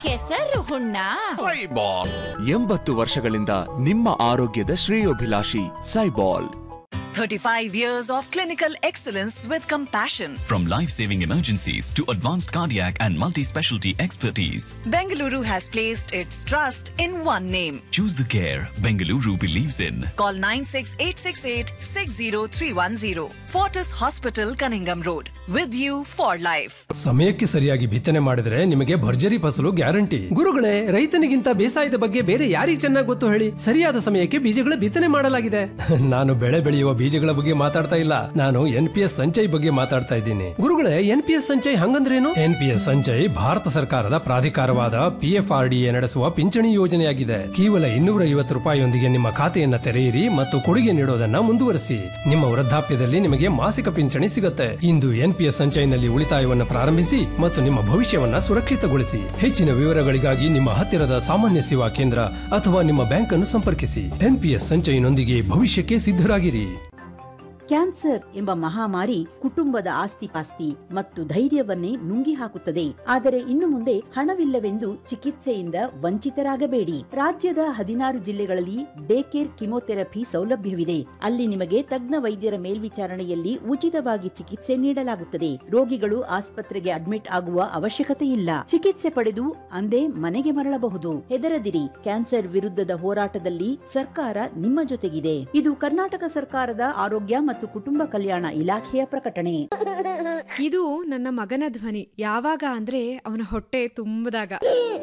ಕೆಸರು ಹುಣ್ಣ ಸೈಬಾಲ್ ಎಂಬತ್ತು ವರ್ಷಗಳಿಂದ ನಿಮ್ಮ ಆರೋಗ್ಯದ ಶ್ರೇಯೋಭಿಲಾಷಿ ಸೈಬಾಲ್ 35 years of clinical excellence with compassion. From life saving emergencies to advanced cardiac and multi specialty expertise, Bengaluru has placed its trust in one name. choose the care Bengaluru believes in. Call 96868 60310. Fortis Hospital, Cunningham Road. With you for life. ಸಮಯಕ್ಕೆ ಸರಿಯಾಗಿ ಬಿತ್ತನೆ ಮಾಡಿದ್ರೆ ನಿಮಗೆ ಭರ್ಜರಿ ಫಸಲು guarantee ಗುರುಗಳೇ ರೈತನಿಗಿಂತ ಬೇಸಾಯದ ಬಗ್ಗೆ ಬೇರೆ ಯಾರಿಗೆ ಚೆನ್ನಾಗಿ ಗೊತ್ತು ಹೇಳಿ ಸರಿಯಾದ ಸಮಯಕ್ಕೆ ಬೀಜಗಳ ಬಿತ್ತನೆ ಮಾಡಲಾಗಿದೆ ನಾನು ಬೆಳೆ ಬೆಳೆಯುವ ಬೀಜಗಳ ಬಗ್ಗೆ ಮಾತಾಡ್ತಾ ಇಲ್ಲ ನಾನು ಎನ್ ಪಿ ಎಸ್ ಸಂಚಯ್ ಬಗ್ಗೆ ಮಾತಾಡ್ತಾ ಇದ್ದೀನಿ ಗುರುಗಳೇ ಎನ್ ಪಿ ಎಸ್ ಸಂಚಯ್ ಹಂಗಂದ್ರೇನು N P S Sanchay Bharat ಸರ್ಕಾರದ ಪ್ರಾಧಿಕಾರವಾದ P F R D A ನಡೆಸುವ ಪಿಂಚಣಿ ಯೋಜನೆಯಾಗಿದೆ ಕೇವಲ ಇನ್ನೂರ ಐವತ್ತು ರೂಪಾಯಿಯೊಂದಿಗೆ ನಿಮ್ಮ ಖಾತೆಯನ್ನ ತೆರೆಯಿರಿ ಮತ್ತು ಕೊಡುಗೆ ನೀಡೋದನ್ನ ಮುಂದುವರಿಸಿ ನಿಮ್ಮ ವೃದ್ಧಾಪ್ಯದಲ್ಲಿ ನಿಮಗೆ ಮಾಸಿಕ ಪಿಂಚಣಿ ಸಿಗುತ್ತೆ ಇಂದು ಎನ್ ಪಿ ಎಸ್ ಸಂಚಯನಲ್ಲಿ ಉಳಿತಾಯವನ್ನು ಪ್ರಾರಂಭಿಸಿ ಮತ್ತು ನಿಮ್ಮ ಭವಿಷ್ಯವನ್ನ ಸುರಕ್ಷಿತಗೊಳಿಸಿ ಹೆಚ್ಚಿನ ವಿವರಗಳಿಗಾಗಿ ನಿಮ್ಮ ಹತ್ತಿರದ ಸಾಮಾನ್ಯ ಸೇವಾ ಕೇಂದ್ರ ಅಥವಾ ನಿಮ್ಮ ಬ್ಯಾಂಕ್ ಅನ್ನು ಸಂಪರ್ಕಿಸಿ ಎನ್ ಪಿ ಎಸ್ ಸಂಚಯನೊಂದಿಗೆ ಭವಿಷ್ಯಕ್ಕೆ ಸಿದ್ಧರಾಗಿರಿ ಕ್ಯಾನ್ಸರ್ ಎಂಬ ಮಹಾಮಾರಿ ಕುಟುಂಬದ ಆಸ್ತಿಪಾಸ್ತಿ ಮತ್ತು ಧೈರ್ಯವನ್ನೇ ನುಂಗಿ ಹಾಕುತ್ತದೆ ಆದರೆ ಇನ್ನು ಮುಂದೆ ಹಣವಿಲ್ಲವೆಂದು ಚಿಕಿತ್ಸೆಯಿಂದ ವಂಚಿತರಾಗಬೇಡಿ ರಾಜ್ಯದ ಹದಿನಾರು ಜಿಲ್ಲೆಗಳಲ್ಲಿ ಡೇ ಕೇರ್ ಕಿಮೋಥೆರಪಿ ಸೌಲಭ್ಯವಿದೆ ಅಲ್ಲಿ ನಿಮಗೆ ತಜ್ಞ ವೈದ್ಯರ ಮೇಲ್ವಿಚಾರಣೆಯಲ್ಲಿ ಉಚಿತವಾಗಿ ಚಿಕಿತ್ಸೆ ನೀಡಲಾಗುತ್ತದೆ ರೋಗಿಗಳು ಆಸ್ಪತ್ರೆಗೆ ಅಡ್ಮಿಟ್ ಆಗುವ ಅವಶ್ಯಕತೆ ಇಲ್ಲ ಚಿಕಿತ್ಸೆ ಪಡೆದು ಅಂದೇ ಮನೆಗೆ ಮರಳಬಹುದು ಹೆದರದಿರಿ ಕ್ಯಾನ್ಸರ್ ವಿರುದ್ಧದ ಹೋರಾಟದಲ್ಲಿ ಸರ್ಕಾರ ನಿಮ್ಮ ಜೊತೆಗಿದೆ ಇದು ಕರ್ನಾಟಕ ಸರ್ಕಾರದ ಆರೋಗ್ಯ ಮತ್ತು ಕುಟುಂಬ ಕಲ್ಯಾಣ ಇಲಾಖೆಯ ಪ್ರಕಟಣೆ ಇದು ನನ್ನ ಮಗನ ಧ್ವನಿ ಯಾವಾಗ ಅಂದ್ರೆ ಅವನ ಹೊಟ್ಟೆ ತುಂಬದಾಗ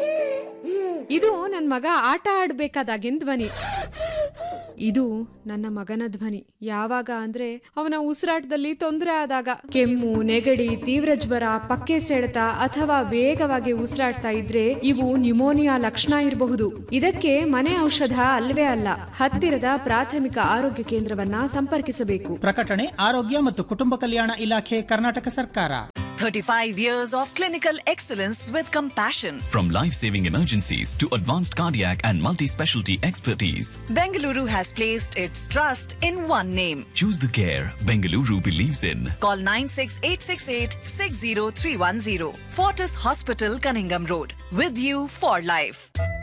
ಇದು ನನ್ನ ಮಗ ಆಟ ಆಡ್ಬೇಕಾದಾಗಿನ ಧ್ವನಿ ಇದು ನನ್ನ ಮಗನ ಧ್ವನಿ ಯಾವಾಗ ಅಂದ್ರೆ ಅವನ ಉಸಿರಾಟದಲ್ಲಿ ತೊಂದರೆ ಆದಾಗ ಕೆಮ್ಮು ನೆಗಡಿ ತೀವ್ರ ಜ್ವರ ಪಕ್ಕೆ ಸೆಳೆತ ಅಥವಾ ವೇಗವಾಗಿ ಉಸಿರಾಡ್ತಾ ಇದ್ರೆ ಇವು ನ್ಯುಮೋನಿಯಾ ಲಕ್ಷಣ ಇರಬಹುದು ಇದಕ್ಕೆ ಮನೆ ಔಷಧ ಅಲ್ವೇ ಅಲ್ಲ ಹತ್ತಿರದ ಪ್ರಾಥಮಿಕ ಆರೋಗ್ಯ ಕೇಂದ್ರವನ್ನ ಸಂಪರ್ಕಿಸಬೇಕು ಪ್ರಕಟಣೆ ಆರೋಗ್ಯ ಮತ್ತು ಕುಟುಂಬ ಕಲ್ಯಾಣ ಇಲಾಖೆ ಕರ್ನಾಟಕ ಸರ್ಕಾರ 35 years of clinical excellence with compassion. From life saving emergencies to advanced cardiac and multi specialty expertise, Bengaluru has placed its trust in one name. choose the care Bengaluru believes in. Call 96868 60310. Fortis Hospital, Cunningham Road. With you for life.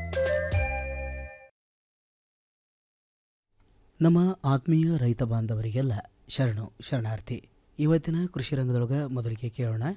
ನಮ್ಮ ಆತ್ಮೀಯ ರೈತ ಬಾಂಧವರಿಗೆಲ್ಲ ಶರಣು ಶರಣಾರ್ಥಿ ಇವತ್ತಿನ ಕೃಷಿ ರಂಗದೊಳಗೆ ಮೊದಲಿಗೆ ಕೇಳೋಣ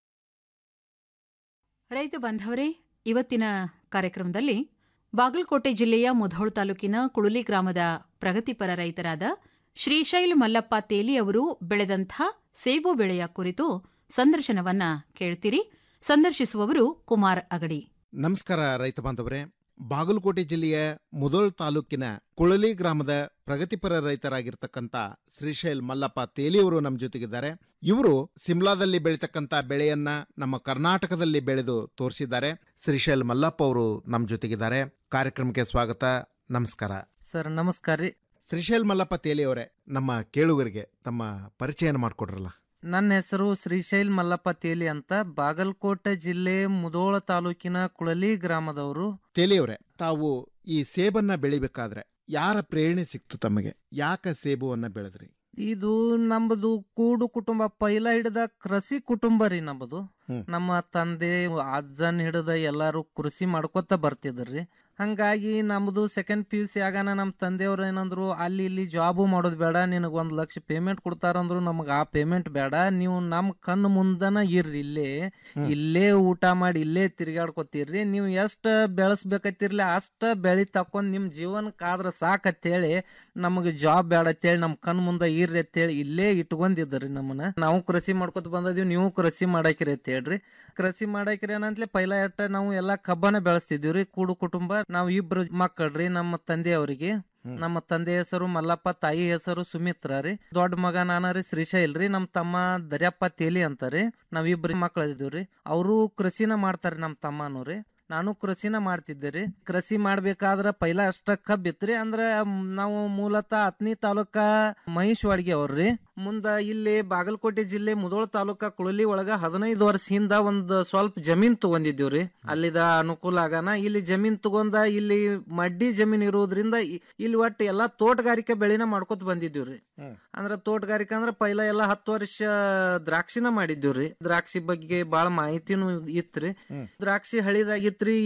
ರೈತ ಬಾಂಧವರೇ ಇವತ್ತಿನ ಕಾರ್ಯಕ್ರಮದಲ್ಲಿ ಬಾಗಲಕೋಟೆ ಜಿಲ್ಲೆಯ ಮುಧೋಳ್ ತಾಲೂಕಿನ ಕುಳುಲಿ ಗ್ರಾಮದ ಪ್ರಗತಿಪರ ರೈತರಾದ ಶ್ರೀಶೈಲ್ ಮಲ್ಲಪ್ಪ ತೇಲಿ ಅವರು ಬೆಳೆದಂಥ ಸೇಬು ಬೆಳೆಯ ಕುರಿತು ಸಂದರ್ಶನವನ್ನ ಕೇಳ್ತೀರಿ ಸಂದರ್ಶಿಸುವವರು ಕುಮಾರ್ ಅಗಡಿ ನಮಸ್ಕಾರ ರೈತ ಬಾಂಧವರೇ ಬಾಗಲಕೋಟೆ ಜಿಲ್ಲೆಯ ಮುದೋಳ್ ತಾಲೂಕಿನ ಕುಳಲಿ ಗ್ರಾಮದ ಪ್ರಗತಿಪರ ರೈತರಾಗಿರ್ತಕ್ಕಂಥ ಶ್ರೀಶೈಲ್ ಮಲ್ಲಪ್ಪ ತೇಲಿಯವರು ನಮ್ಮ ಜೊತೆಗಿದ್ದಾರೆ ಇವರು ಸಿಮ್ಲಾದಲ್ಲಿ ಬೆಳೀತಕ್ಕಂಥ ಬೆಳೆಯನ್ನ ನಮ್ಮ ಕರ್ನಾಟಕದಲ್ಲಿ ಬೆಳೆದು ತೋರಿಸಿದ್ದಾರೆ ಶ್ರೀಶೈಲ್ ಮಲ್ಲಪ್ಪ ಅವರು ನಮ್ಮ ಜೊತೆಗಿದ್ದಾರೆ ಕಾರ್ಯಕ್ರಮಕ್ಕೆ ಸ್ವಾಗತ ನಮಸ್ಕಾರ ಸರ್ ನಮಸ್ಕಾರ ರೀ ಶ್ರೀಶೈಲ್ ಮಲ್ಲಪ್ಪ ತೇಲಿಯವರೇ ನಮ್ಮ ಕೇಳುಗರಿಗೆ ತಮ್ಮ ಪರಿಚಯನ ಮಾಡಿಕೊಡ್ರಲ್ಲ ನನ್ನ ಹೆಸರು ಶ್ರೀಶೈಲ್ ಮಲ್ಲಪ್ಪ ತೇಲಿ ಅಂತ ಬಾಗಲಕೋಟೆ ಜಿಲ್ಲೆ ಮುದೋಳ ತಾಲೂಕಿನ ಕುಳಲಿ ಗ್ರಾಮದವರು ತೇಲಿಯವರೇ ತಾವು ಈ ಸೇಬನ್ನ ಬೆಳಿಬೇಕಾದ್ರೆ ಯಾರ ಪ್ರೇರಣೆ ಸಿಕ್ತು ತಮಗೆ ಯಾಕ ಸೇಬುವನ್ನ ಬೆಳೆದ್ರಿ ಇದು ನಮ್ಮದು ಕೂಡು ಕುಟುಂಬ ಪೈಲ ಹಿಡಿದ ಕೃಷಿ ಕುಟುಂಬ ರೀ ನಮ್ಮದು ಹ್ಮ್. ನಮ್ಮ ತಂದೆ ಅಜ್ಜನ್ ಹಿಡಿದ ಎಲ್ಲಾರು ಕೃಷಿ ಮಾಡ್ಕೊತ ಬರ್ತಿದ್ರಿ ಹಂಗಾಗಿ ನಮ್ದು ಸೆಕೆಂಡ್ ಪಿ ಯು ಸಿ ಆಗಾನ ನಮ್ಮ ತಂದೆಯವ್ರು ಏನಂದ್ರು ಅಲ್ಲಿ ಇಲ್ಲಿ ಜಾಬು ಮಾಡೋದು ಬೇಡ ನಿನಗೆ ಒಂದು ಲಕ್ಷ ಪೇಮೆಂಟ್ ಕೊಡ್ತಾರಂದ್ರು ನಮಗೆ ಆ ಪೇಮೆಂಟ್ ಬೇಡ ನೀವು ನಮ್ಮ ಕಣ್ಣು ಮುಂದನ ಇರ್ರಿ ಇಲ್ಲೇ ಇಲ್ಲೇ ಊಟ ಮಾಡಿ ಇಲ್ಲೇ ತಿರ್ಗಾಡ್ಕೊತೀರ್ರಿ ನೀವು ಎಷ್ಟು ಬೆಳೆಸ್ಬೇಕತ್ತಿರ್ಲಿ ಅಷ್ಟ ಬೆಳಿ ತಕೊಂಡ್ ನಿಮ್ಮ ಜೀವನಕ್ಕಾದ್ರ ಸಾಕತ್ತೇಳಿ ನಮಗೆ ಜಾಬ್ ಬೇಡ ಅಂತೇಳಿ ನಮ್ಮ ಕಣ್ ಮುಂದೆ ಇರ್ರಿ ಅಂತೇಳಿ ಇಲ್ಲೇ ಇಟ್ಕೊಂಡಿದ್ರಿ ನಮ್ಮನ್ನ ನಾವು ಕೃಷಿ ಮಾಡ್ಕೊತ ಬಂದದೀವಿ ನೀವು ಕೃಷಿ ಮಾಡಾಕಿರಿ ಅಂತ ಹೇಳ್ರಿ ಕೃಷಿ ಮಾಡಾಕಿರಿ ಏನಂತ್ಲೆ ಪೈಲ ಎಟ್ಟ ನಾವು ಎಲ್ಲಾ ಕಬ್ಬನ ಬೆಳೆಸ್ತಿದ್ವಿ ಕೂಡು ಕುಟುಂಬ ನಾವು ಇಬ್ರು ಮಕ್ಕಳ್ರಿ ನಮ್ಮ ತಂದೆಯವರಿಗೆ ನಮ್ಮ ತಂದೆ ಹೆಸರು ಮಲ್ಲಪ್ಪ ತಾಯಿ ಹೆಸರು ಸುಮಿತ್ರ ರೀ ದೊಡ್ಡ ಮಗ ನಾನ ರೀ ಶ್ರೀಶೈಲ್ ರೀ ನಮ್ಮ ತಮ್ಮ ದರ್ಯಪ್ಪ ತೇಲಿ ಅಂತಾರಿ ನಾವಿಬ್ರು ಮಕ್ಳು ಇದೀವ್ರಿ ಅವರು ಕೃಷಿನ ಮಾಡ್ತಾರಿ ನಮ್ಮ ತಮ್ಮನೂ ರೀ ನಾನು ಕೃಷಿನ ಮಾಡ್ತಿದ್ದೆ ರೀ ಕೃಷಿ ಮಾಡ್ಬೇಕಾದ್ರ ಪೈಲ ಅಷ್ಟ ಕಬ್ಬ್ ಇತ್ರಿ ಅಂದ್ರ ಮ್, ನಾವು ಮೂಲತಃ ಹತ್ನಿ ತಾಲೂಕ ಮಹೇಶ್ವಾಡ್ಗಿ ಅವ್ರಿ ಮುಂದ ಇಲ್ಲಿ ಬಾಗಲಕೋಟೆ ಜಿಲ್ಲೆ ಮುದೋಳ ತಾಲೂಕ ಕುಳಲಿ ಒಳಗ ಹದಿನೈದು ವರ್ಷ ಹಿಂದ ಒಂದ್ ಸ್ವಲ್ಪ ಜಮೀನ್ ತಗೊಂಡಿದ್ದೀವ್ರಿ ಅಲ್ಲಿದ ಅನುಕೂಲ ಆಗನ ಇಲ್ಲಿ ಜಮೀನ್ ತಗೊಂಡ ಇಲ್ಲಿ ಮಡ್ಡಿ ಜಮೀನ್ ಇರೋದ್ರಿಂದ ಇ- ಇಲ್ಲಿ ಒಟ್ಟು ಎಲ್ಲಾ ತೋಟಗಾರಿಕೆ ಬೆಳೆನ ಮಾಡ್ಕೊತ ಬಂದಿದ್ದೀವ್ರಿ ಅಂದ್ರ ತೋಟಗಾರಿಕೆ ಅಂದ್ರ ಪೈಲ ಎಲ್ಲಾ ಹತ್ತು ವರ್ಷ ದ್ರಾಕ್ಷಿನ ಮಾಡಿದ್ದೀವ್ರಿ ದ್ರಾಕ್ಷಿ ಬಗ್ಗೆ ಬಾಳ ಮಾಹಿತಿನೂ ಇತ್ರಿ ದ್ರಾಕ್ಷಿ ಹಳಿದಾಗಿತ್ರಿ